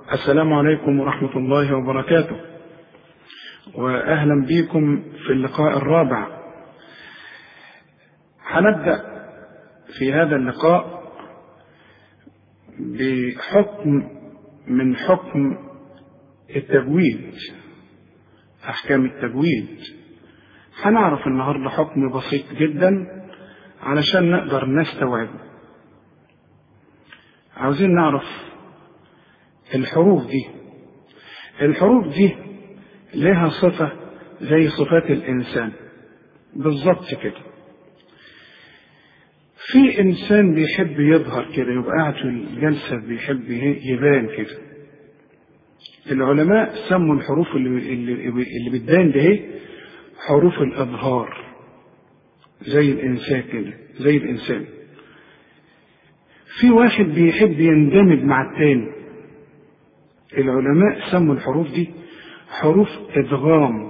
السلام عليكم ورحمة الله وبركاته وأهلا بكم في اللقاء الرابع هنبدأ في هذا اللقاء بحكم من حكم التجويد أحكام التجويد هنعرف النهاردة حكم بسيط جدا علشان نقدر نستوعبه عاوزين نعرف الحروف دي الحروف دي لها صفة زي صفات الإنسان بالظبط كده في إنسان بيحب يظهر كده يبقى قاعد في الجلسة بيحب يبان كده العلماء سموا الحروف اللي اللي, اللي بتبان دي حروف الإظهار زي الإنسان كده زي الإنسان في واحد بيحب يندمج مع التاني العلماء سموا الحروف دي حروف ادغام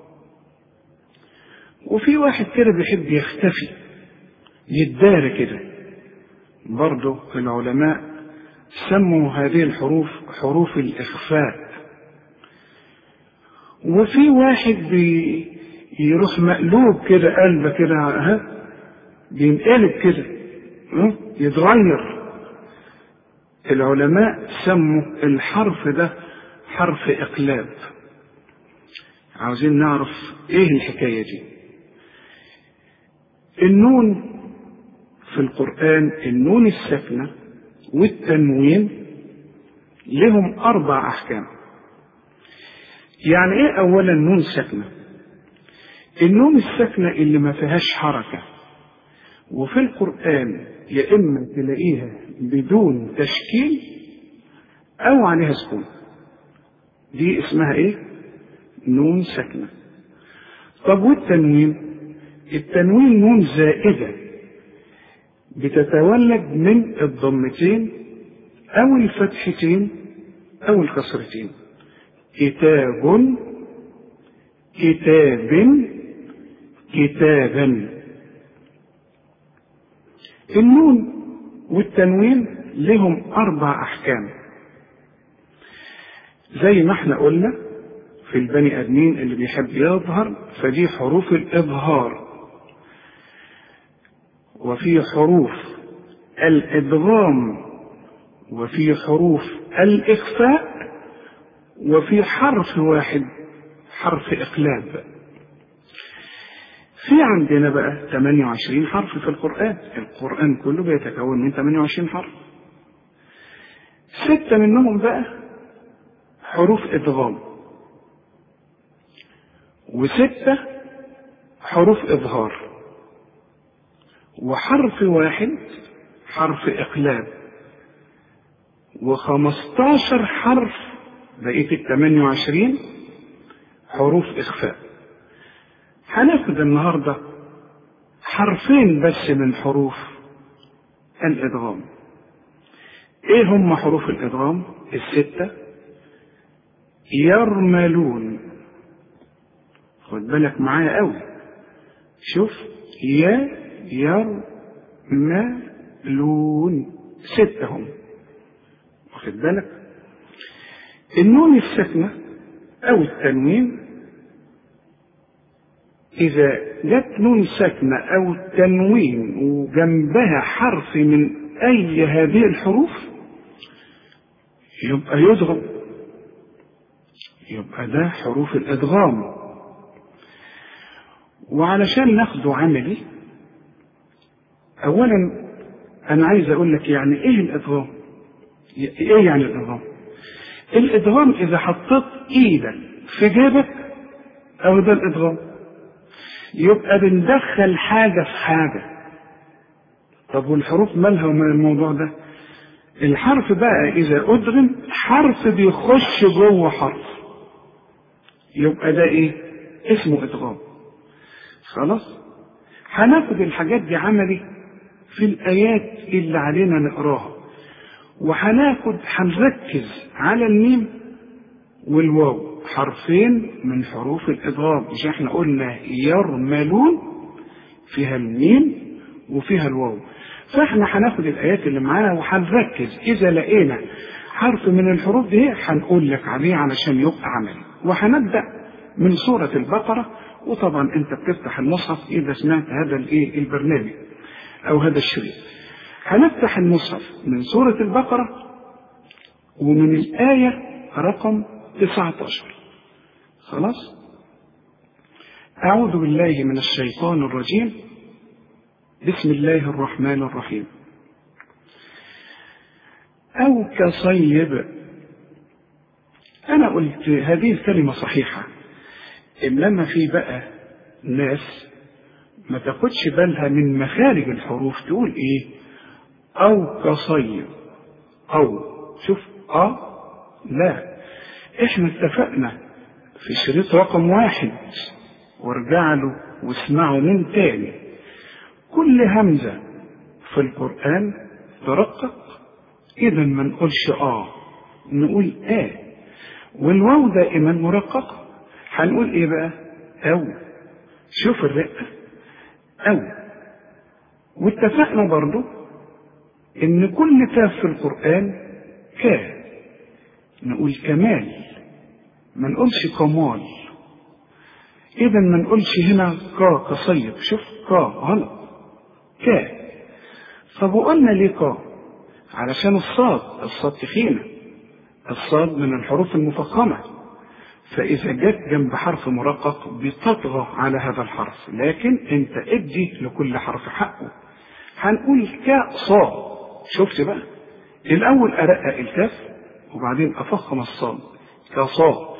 وفي واحد كده بيحب يختفي يتدارى كده برضه العلماء سموا هذه الحروف حروف الاخفاء وفي واحد بي يروح مقلوب كده قلبه كده ها بينقلب كده يتغير العلماء سموا الحرف ده حرف إقلاب عاوزين نعرف إيه الحكاية دي النون في القرآن النون الساكنة والتنوين لهم أربع أحكام يعني إيه أولا نون ساكنة النون الساكنة اللي ما فيهاش حركة وفي القرآن يا إما تلاقيها بدون تشكيل أو عليها سكون دي اسمها إيه؟ نون ساكنة طب والتنوين التنوين نون زائدة بتتولد من الضمتين أو الفتحتين أو الكسرتين كتاب كتاب كتابا النون والتنوين لهم أربع أحكام زي ما احنا قلنا في البني آدمين اللي بيحب يظهر فدي حروف الإظهار وفي حروف الإدغام وفي حروف الإخفاء وفي حرف واحد حرف إقلاب في عندنا بقى 28 حرف في القرآن القرآن كله بيتكون من 28 حرف ستة منهم بقى حروف إدغام وستة حروف إظهار وحرف واحد حرف إقلاب وخمستاشر حرف بقية الثمانية وعشرين حروف إخفاء هناخد النهاردة حرفين بس من حروف الإدغام إيه هم حروف الإدغام الستة يرملون خد بالك معايا قوي شوف يا يرملون ستة هم واخد بالك النون الساكنة أو التنوين إذا جت نون ساكنة أو تنوين وجنبها حرف من أي هذه الحروف يبقى يدغم يبقى ده حروف الإدغام وعلشان ناخده عملي أولا أنا عايز أقول لك يعني إيه الإدغام؟ إيه يعني الإدغام؟ الإدغام إذا حطيت إيدك في جيبك أو ده الإدغام يبقى بندخل حاجة في حاجة طب والحروف مالها ومن الموضوع ده الحرف بقى إذا أدغم حرف بيخش جوه حرف يبقى ده إيه اسمه إدغام خلاص هناخد الحاجات دي عملي في الآيات اللي علينا نقراها وهناخد هنركز على الميم والواو حرفين من حروف الإضراب مش احنا قلنا يرملون فيها الميم وفيها الواو فاحنا هناخد الآيات اللي معانا وهنركز إذا لقينا حرف من الحروف دي هنقول لك عليه علشان يبقى عملي وهنبدا من سوره البقره وطبعا انت بتفتح المصحف اذا سمعت هذا الايه البرنامج او هذا الشريط هنفتح المصحف من سوره البقره ومن الايه رقم 19 خلاص اعوذ بالله من الشيطان الرجيم بسم الله الرحمن الرحيم أو كصيب أنا قلت هذه الكلمة صحيحة إنما في بقى ناس ما تاخدش بالها من مخارج الحروف تقول إيه أو كصيب أو شوف أه لا إحنا اتفقنا في شريط رقم واحد وارجع له واسمعه من تاني كل همزة في القرآن ترقق إذا ما نقولش آه نقول آه والواو دائما مرققة هنقول إيه بقى؟ أو شوف الرقة أو واتفقنا برضو إن كل كاف في القرآن كا نقول كمال ما نقولش كمال إذا ما نقولش هنا كا كصيب شوف كا غلط كا طب وقلنا ليه كا علشان الصاد الصاد تخينة الصاد من الحروف المفخمة فإذا جت جنب حرف مرقق بتطغى على هذا الحرف لكن أنت ادي لكل حرف حقه هنقول كاء صاد شفت بقى الأول أرقق الكاف وبعدين أفخم الصاد كصاد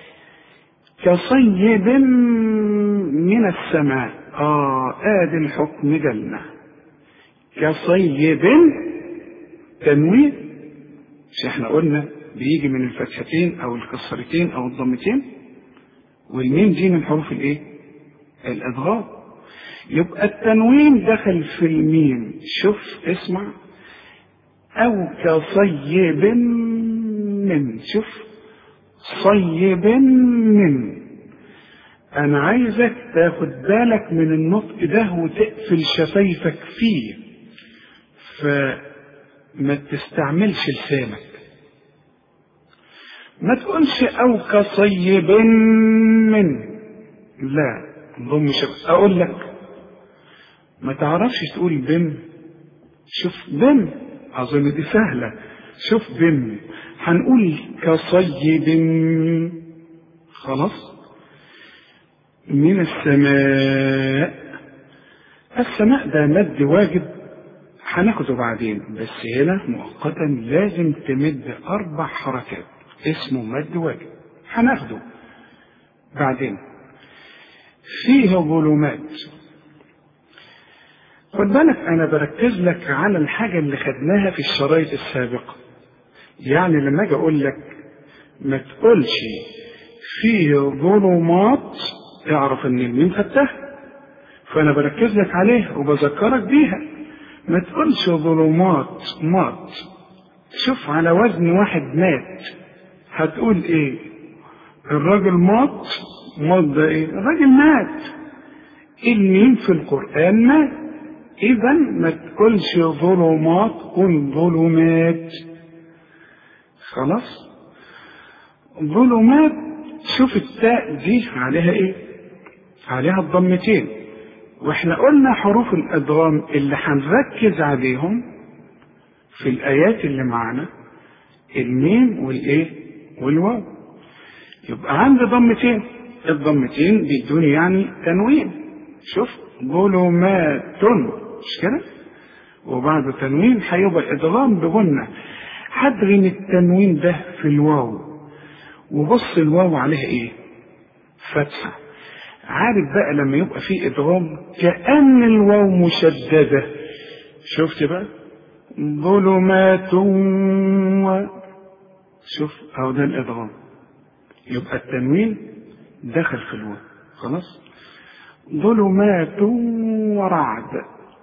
كصيب من السماء آه آدي الحكم جنة كصيب تنوين مش احنا قلنا بيجي من الفتحتين او الكسرتين او الضمتين والميم دي من حروف الايه الادغام يبقى التنوين دخل في الميم شوف اسمع او كصيب من شوف صيب من انا عايزك تاخد بالك من النطق ده وتقفل شفايفك فيه فما تستعملش لسانك ما تقولش او كصيب من لا ضم شف اقول لك ما تعرفش تقول بن شوف بن اظن دي سهله شوف بن هنقول كصيب خلاص من السماء السماء ده مد واجب هناخده بعدين بس هنا مؤقتا لازم تمد اربع حركات اسمه مد واجب هناخده بعدين فيه ظلمات خد بالك انا بركز لك على الحاجة اللي خدناها في الشرايط السابقة يعني لما اجي اقول لك ما تقولش فيه ظلمات اعرف ان الميم خدتها فانا بركز لك عليها وبذكرك بيها ما تقولش ظلمات مات شوف على وزن واحد مات هتقول ايه الراجل مات مات ده ايه الراجل مات الميم في القرآن مات اذا ما تقولش ظلمات قل ظلمات خلاص ظلمات شوف التاء دي عليها ايه عليها الضمتين واحنا قلنا حروف الادغام اللي هنركز عليهم في الايات اللي معانا الميم والايه والواو يبقى عندي ضمتين الضمتين بيدوني يعني تنوين شوف ظلمات مش كده وبعد تنوين هيبقى ادغام بغنة هدغم التنوين ده في الواو وبص الواو عليها ايه فتحة عارف بقى لما يبقى فيه ادغام كأن الواو مشددة شفت بقى ظلمات و شوف اهو ده الادغام يبقى التنوين دخل في الواو خلاص ظلمات ورعد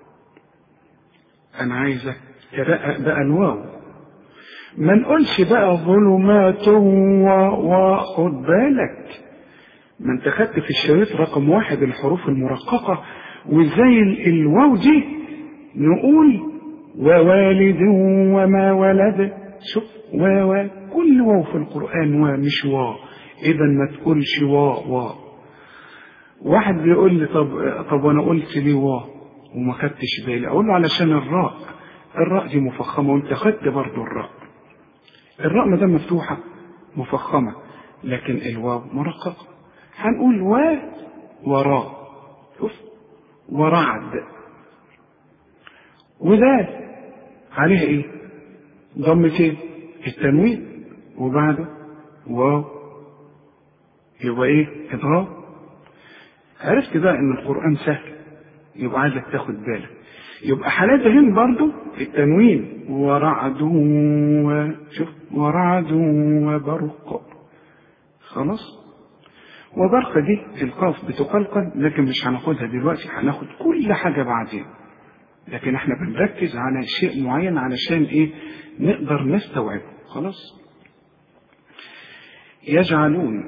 انا عايزك ترقق بقى الواو ما نقولش بقى ظلمات و... وخد بالك ما انت خدت في الشريط رقم واحد الحروف المرققة وازاي الواو دي نقول ووالد وما ولد شوف و و كل واو في القرآن و مش وا إذا ما تقولش وا وا واحد بيقول لي طب طب وانا قلت ليه وا وما خدتش بالي اقول له علشان الراء الراء دي مفخمه وانت خدت برضه الراء الراء ما دام مفتوحه مفخمه لكن الواو مرققه هنقول و وراء شوف ورعد وذال عليها ايه ضمتين التنوين وبعده واو يبقى ايه اضراب عرفت بقى ان القران سهل يبقى عايزك تاخد بالك يبقى حالاتهن برضو التنوين ورعد و... شوف ورعد وبرق خلاص وبرق دي القاف بتقلقل لكن مش هناخدها دلوقتي هناخد كل حاجة بعدين لكن احنا بنركز على شيء معين علشان ايه نقدر نستوعبه خلاص يجعلون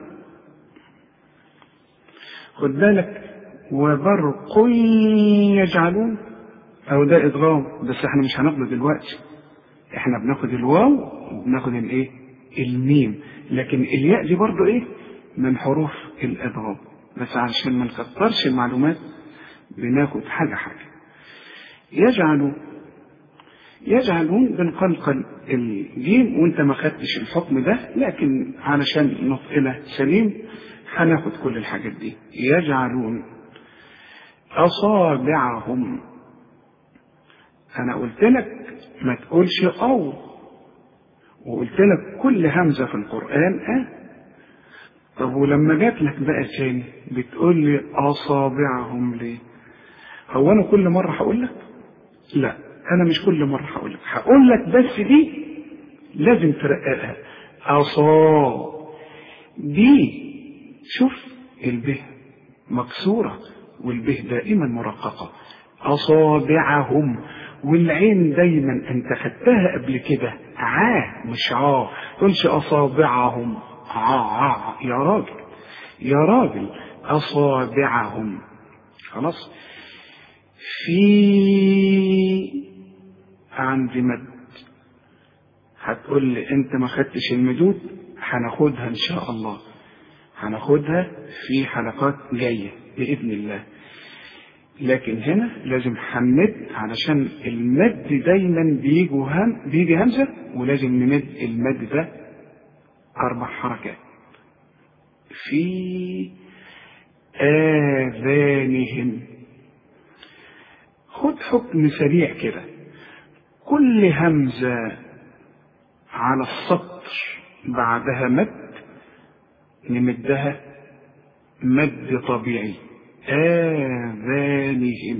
خد بالك وبرق يجعلون او ده ادغام بس احنا مش هناخده دلوقتي احنا بناخد الواو وبناخد الايه الميم لكن الياء دي برضو ايه من حروف الادغام بس علشان ما نكترش المعلومات بناخد حاجه حاجه يجعل يجعلون بنقلقل الجيم وانت ما خدتش الحكم ده لكن علشان نطقنا سليم هناخد كل الحاجات دي يجعلون أصابعهم أنا قلت لك ما تقولش أو وقلت لك كل همزة في القرآن أه طب ولما جات لك بقى تاني بتقول لي أصابعهم ليه؟ هو أنا كل مرة هقول لك؟ لا أنا مش كل مرة هقول لك هقول لك بس دي لازم ترققها أصا دي شوف البه مكسورة والبه دائما مرققة أصابعهم والعين دايما أنت خدتها قبل كده عا مش عا تقولش أصابعهم عا عا يا راجل يا راجل أصابعهم خلاص في عندي مد هتقول لي انت ما خدتش المدود هناخدها ان شاء الله هناخدها في حلقات جاية بإذن الله لكن هنا لازم هنمد علشان المد دايما بيجوا هم بيجي همزة ولازم نمد المد ده أربع حركات في آذانهم خد حكم سريع كده كل همزة على السطر بعدها مد نمدها مد طبيعي آذانهم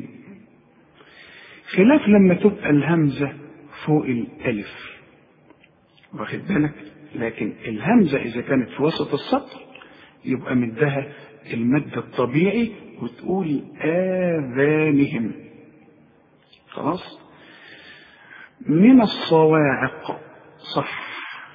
خلاف لما تبقى الهمزة فوق الألف واخد بالك لكن الهمزة إذا كانت في وسط السطر يبقى مدها المد الطبيعي وتقول آذانهم خلاص من الصواعق صح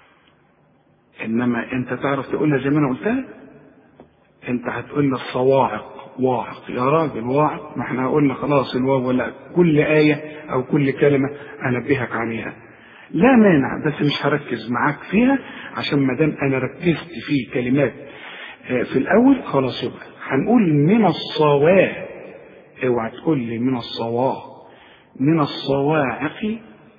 انما انت تعرف تقولها زي ما انا قلتها انت هتقول لي الصواعق واعق يا راجل واعق ما احنا قلنا خلاص الواو ولا كل آية أو كل كلمة أنبهك عليها لا مانع بس مش هركز معاك فيها عشان ما دام أنا ركزت في كلمات في الأول خلاص يبقى هنقول من الصواع اوعى تقول لي من الصواع من الصواعق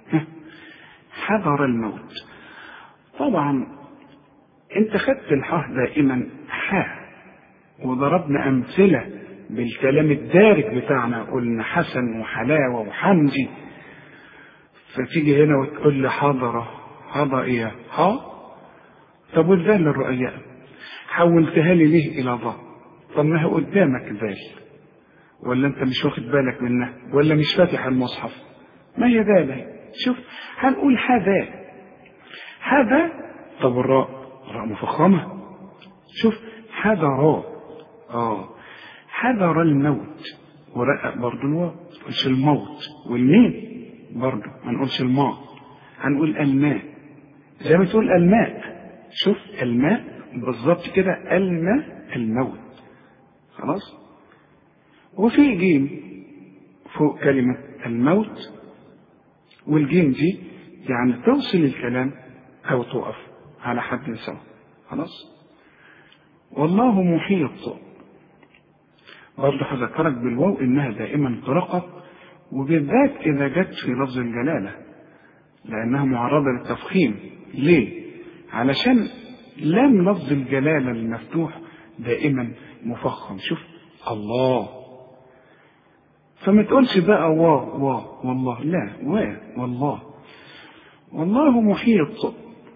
حذر الموت طبعا انت خدت الحاء دائما حاء وضربنا امثله بالكلام الدارج بتاعنا قلنا حسن وحلاوه وحمدي فتيجي هنا وتقول لي حضر حضر ايه ها طب والذال الرؤياء حولتها لي ليه الى ضاء طب ما هي قدامك ذال ولا انت مش واخد بالك منها ولا مش فاتح المصحف ما هي ذال شوف هنقول هذا هذا طب الراء راء مفخمة شوف هذا راء اه حذر الموت ورقق برضه الواو تقولش الموت والمين برضه ما نقولش الماء هنقول الماء زي ما تقول الماء شوف الماء بالظبط كده الماء الموت خلاص وفي جيم فوق كلمة الموت والجيم دي يعني توصل الكلام أو تقف على حد سواء خلاص والله محيط برضه هذكرك بالواو إنها دائما ترقق وبالذات إذا جت في لفظ الجلالة لأنها معرضة للتفخيم ليه؟ علشان لام لفظ الجلالة المفتوح دائما مفخم شوف الله فما تقولش بقى وا وا والله لا وا والله والله محيط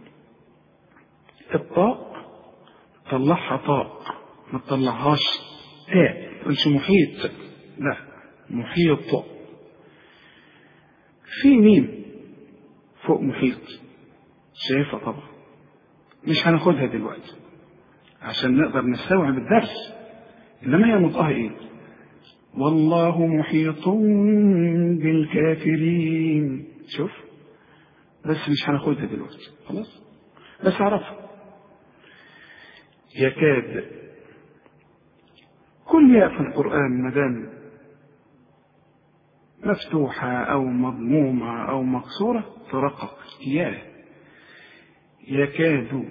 الطاء طلعها طاء ما تطلعهاش تاء ما تقولش محيط لا محيط في ميم فوق محيط شايفها طبعا مش هناخدها دلوقتي عشان نقدر نستوعب الدرس انما هي نطقها ايه والله محيط بالكافرين شوف بس مش هناخدها دلوقتي خلاص بس اعرفها يكاد كل ياء في القرآن مدام مفتوحة أو مضمومة أو مكسورة ترقق يا يكاد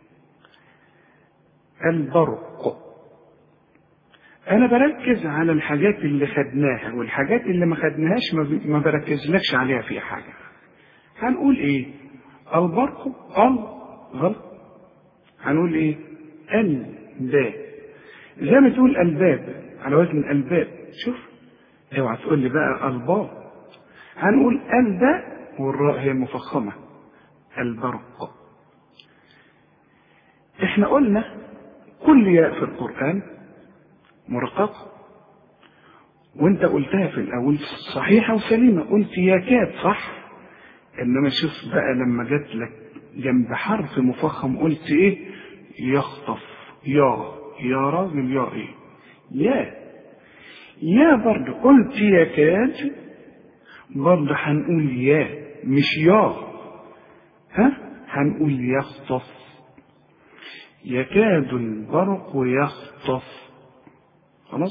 البرق أنا بركز على الحاجات اللي خدناها والحاجات اللي ما خدناهاش ما بركزلكش عليها في حاجة هنقول إيه البرق ال غلط هنقول إيه الباب زي ما تقول الباب على وزن الباب شوف اوعى تقول لي بقى الباب هنقول الباء والراء هي مفخمة البرق احنا قلنا كل ياء في القرآن مرققة وانت قلتها في الاول صحيحة وسليمة قلت يكاد صح انما شوف بقى لما جات لك جنب حرف مفخم قلت ايه يخطف يا يا راجل يا ايه يا يا برضه قلت يكاد برضه هنقول يا مش يا ها هنقول يخطف يكاد البرق يخطف خلاص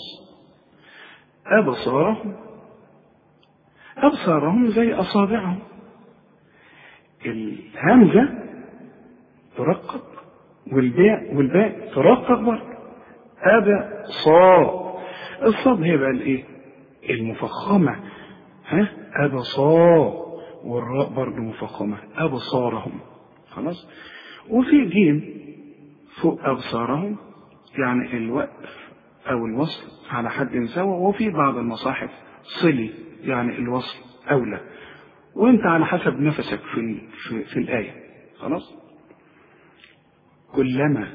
أبصارهم أبصارهم زي أصابعهم الهمزة ترقق والباء والباء ترقق برضه أبا صاد الصاد هي بقى الايه المفخمة ها أبصار والراء برضه مفخمة أبصارهم خلاص وفي جيم فوق أبصارهم يعني الوقف أو الوصل على حد سواء وفي بعض المصاحف صلي يعني الوصل أولى وأنت على حسب نفسك في, في, في الآية خلاص كلما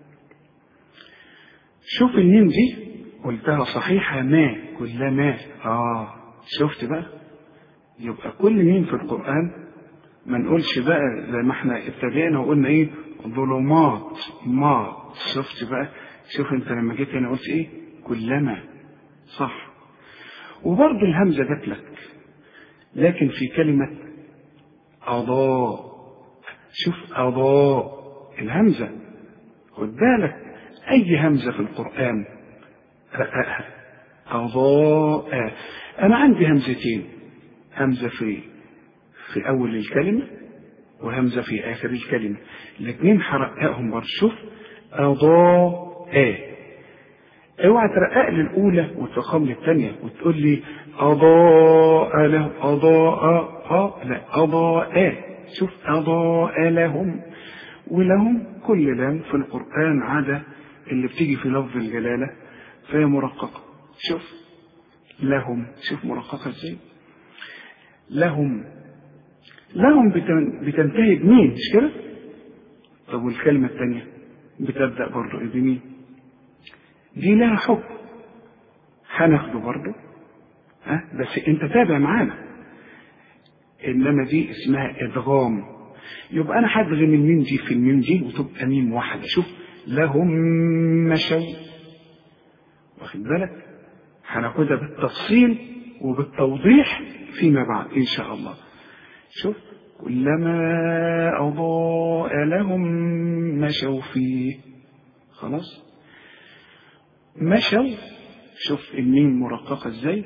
شوف الميم دي قلتها صحيحة ما كلما آه شفت بقى يبقى كل ميم في القرآن ما نقولش بقى زي ما احنا ابتدينا وقلنا ايه ظلمات ما شفت بقى شوف انت لما جيت هنا قلت ايه كلما صح وبرضه الهمزة جات لك لكن في كلمة أضاء شوف أضاء الهمزة خد بالك أي همزة في القرآن رققها أضاء أنا عندي همزتين همزة في في أول الكلمة وهمزة في آخر الكلمة الاثنين هرققهم برضه شوف أضاء اوعى ترقق لي الأولى وتفخم لي الثانية وتقول لي أضاء له أضاء أه لا أضاء شوف أضاء لهم ولهم كل لام في القرآن عدا اللي بتيجي في لفظ الجلالة فهي مرققة شوف لهم شوف مرققة ازاي لهم لهم بتنتهي بمين مش كده طب والكلمة الثانية بتبدأ برضه بمين دي لها حكم هناخده برضه ها بس انت تابع معانا انما دي اسمها ادغام يبقى انا هدغم الميم دي في الميم دي وتبقى ميم واحده شوف لهم مشوا واخد بالك هناخدها بالتفصيل وبالتوضيح فيما بعد ان شاء الله شوف كلما اضاء لهم مشوا فيه خلاص مشوا شوف الميم مرققه ازاي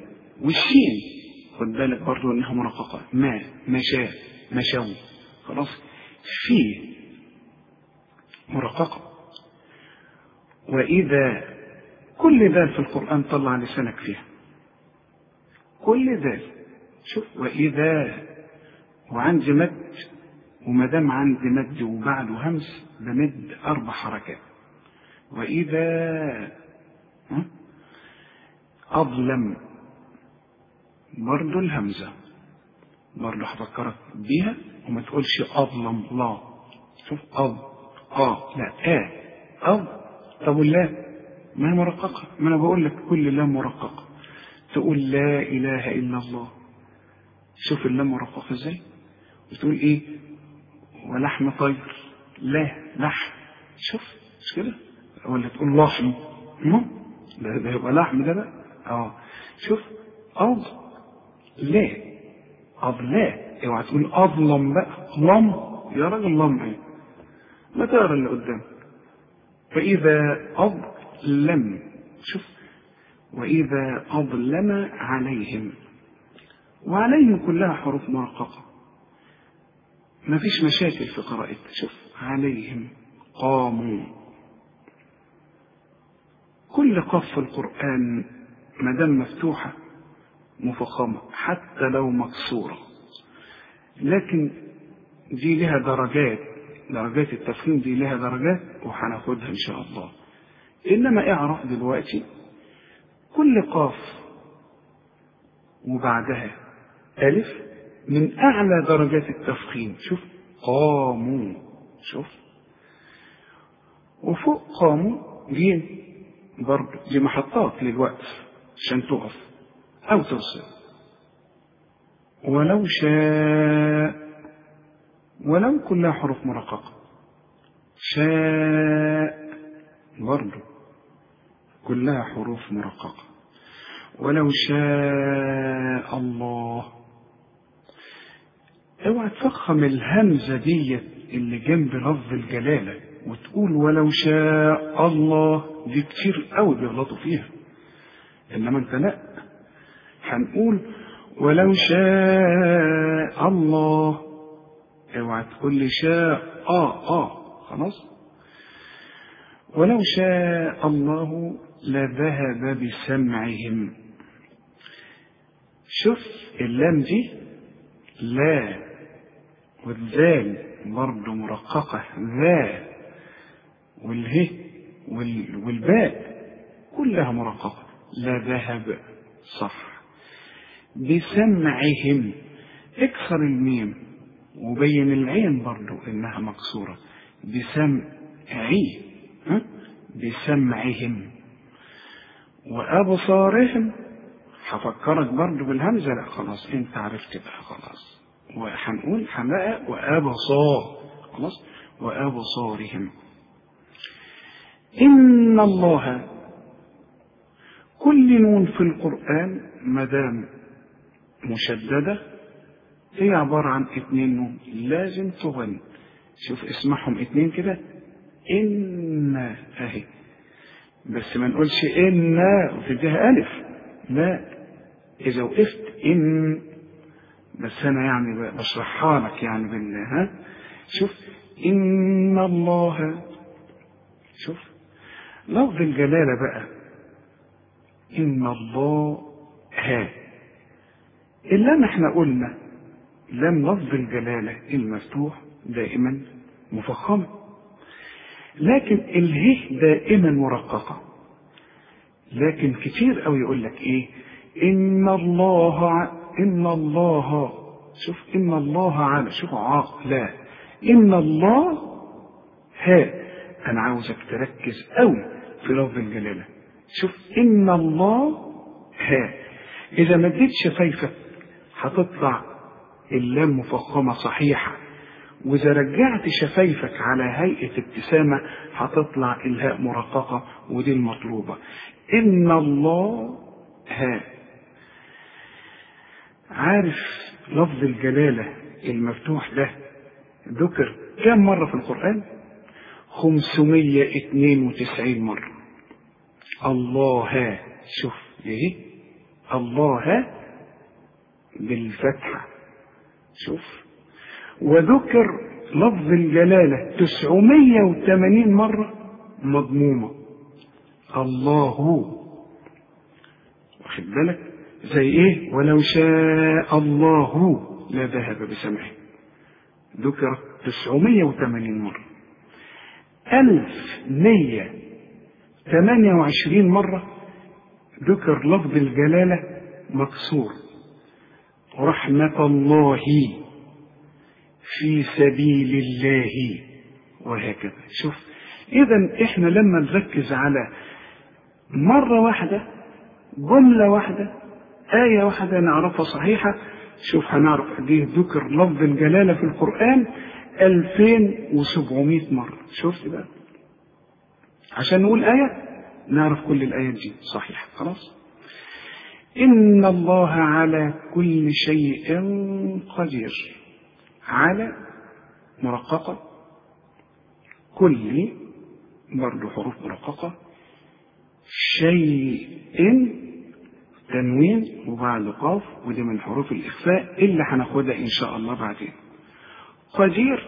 والشين خد بالك برضو انها مرققه ما مشى مشوا خلاص في مرققة وإذا كل ذال في القرآن طلع لسانك فيها كل ذال شوف وإذا وعندي مد وما دام عندي مد وبعده همس بمد أربع حركات وإذا أظلم برضو الهمزة برضو هفكرك بيها وما تقولش أظلم لا شوف أظ آه لا آه أظ طب واللا ما هي مرققة ما أنا بقول لك كل لا مرققة تقول لا إله إلا الله شوف اللام مرققة إزاي وتقول إيه ولحم طير لا لحم شوف مش كده ولا تقول لحم ده ده يبقى لحم ده بقى اه شوف أض لا أض لا اوعى تقول أظلم بقى لم يا راجل لم ايه ما تقرا اللي قدامك فإذا أظلم شوف وإذا أظلم عليهم وعليهم كلها حروف مرققة ما فيش مشاكل في قراءتها شوف عليهم قاموا كل قف في القرآن ما دام مفتوحة مفخمة حتى لو مكسورة لكن دي لها درجات درجات التفخيم دي لها درجات وهناخدها إن شاء الله إنما اعرف دلوقتي كل قاف وبعدها ألف من أعلى درجات التفخيم شوف قاموا شوف وفوق قاموا جيم برضه دي محطات للوقف عشان تقف أو توصل ولو شاء ولو كلها حروف مرققة شاء برضه كلها حروف مرققة ولو شاء الله اوعى تفخم الهمزة ديت اللي جنب لفظ الجلالة وتقول ولو شاء الله دي كتير قوي بيغلطوا فيها انما انت لا هنقول ولو شاء الله اوعى تقول لي شاء اه اه خلاص ولو شاء الله لذهب بسمعهم شوف اللام دي لا والذال برضه مرققة ذا والهي والباء كلها مرققة لا ذهب صح بسمعهم اكسر الميم وبين العين برضو انها مكسورة بسمعي بسمعهم وابصارهم هفكرك برضو بالهمزة لا خلاص انت عرفت بقى خلاص وهنقول حماء وابصار خلاص وابصارهم ان الله كل نون في القرآن مدام مشددة هي عبارة عن اتنين نون لازم تغن شوف اسمعهم اتنين كده إن أهي بس ما نقولش إن وتديها ألف لا إذا وقفت إن بس أنا يعني بشرحها لك يعني بال ها شوف إن الله شوف لفظ الجلالة بقى إن الله ها اللام احنا قلنا لام لفظ الجلالة المفتوح دائما مفخمة لكن اله دائما مرققة لكن كتير قوي يقول لك ايه ان الله ع... ان الله شوف ان الله على شوف ع لا ان الله ها انا عاوزك تركز قوي في لفظ الجلالة شوف ان الله ها اذا مديت شفايفك هتطلع اللام مفخمة صحيحة وإذا رجعت شفايفك على هيئة ابتسامة هتطلع الهاء مرققة ودي المطلوبة إن الله ها عارف لفظ الجلالة المفتوح ده ذكر كم مرة في القرآن 592 مرة الله ها شوف ايه الله ها بالفتحة شوف وذكر لفظ الجلالة 980 مرة مضمومة الله واخد بالك زي ايه ولو شاء الله لذهب بسمعه ذكر 980 مرة 1128 مرة ذكر لفظ الجلالة مكسور رحمة الله في سبيل الله وهكذا شوف إذا إحنا لما نركز على مرة واحدة جملة واحدة آية واحدة نعرفها صحيحة شوف هنعرف قد إيه ذكر لفظ الجلالة في القرآن 2700 مرة شفت بقى عشان نقول آية نعرف كل الآيات دي صحيح خلاص إن الله على كل شيء قدير على مرققة كل برضه حروف مرققة شيء تنوين وبعد قاف ودي من حروف الإخفاء اللي هناخدها إن شاء الله بعدين قدير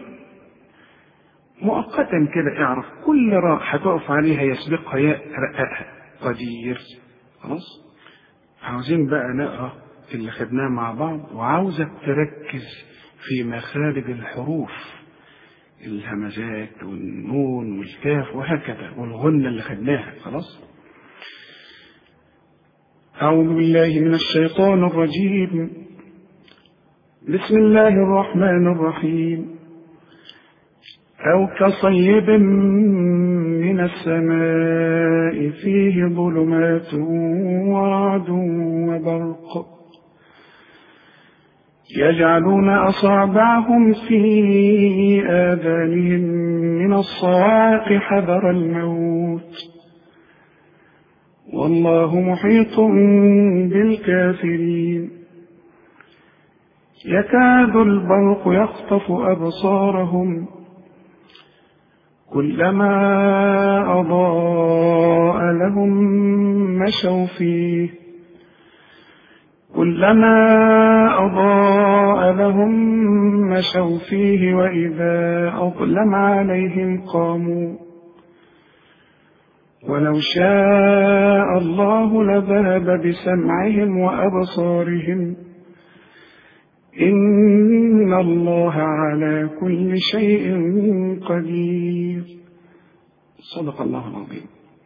مؤقتا كده اعرف كل راء هتقف عليها يسبقها ياء رققها قدير خلاص عاوزين بقى نقرا اللي خدناه مع بعض وعاوزك تركز في مخارج الحروف الهمزات والنون والكاف وهكذا والغنة اللي خدناها خلاص أعوذ بالله من الشيطان الرجيم بسم الله الرحمن الرحيم أو كصيب من السماء فيه ظلمات ورعد وبرق يجعلون أصابعهم في آذانهم من الصواعق حذر الموت والله محيط بالكافرين يكاد البرق يخطف أبصارهم كلما أضاء لهم مشوا فيه كلما أضاء لهم مشوا فيه وإذا أظلم عليهم قاموا ولو شاء الله لذهب بسمعهم وأبصارهم إن الله على كل شيء قدير صدق الله العظيم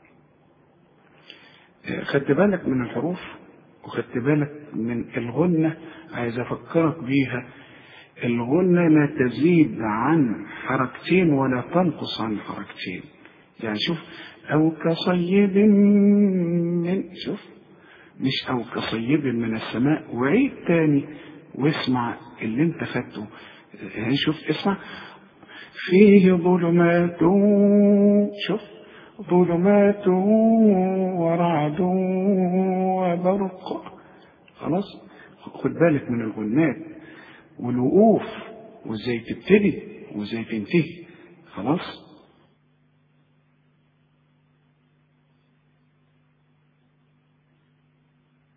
خدت بالك من الحروف وخدت بالك من الغنة عايز أفكرك بيها الغنة لا تزيد عن حركتين ولا تنقص عن حركتين يعني شوف أو كصيب من شوف مش أو كصيب من السماء وعيد تاني واسمع اللي انت خدته يعني شوف اسمع فيه ظلمات شوف ظلمات ورعد وبرق خلاص خد بالك من الغنات والوقوف وازاي تبتدي وازاي تنتهي خلاص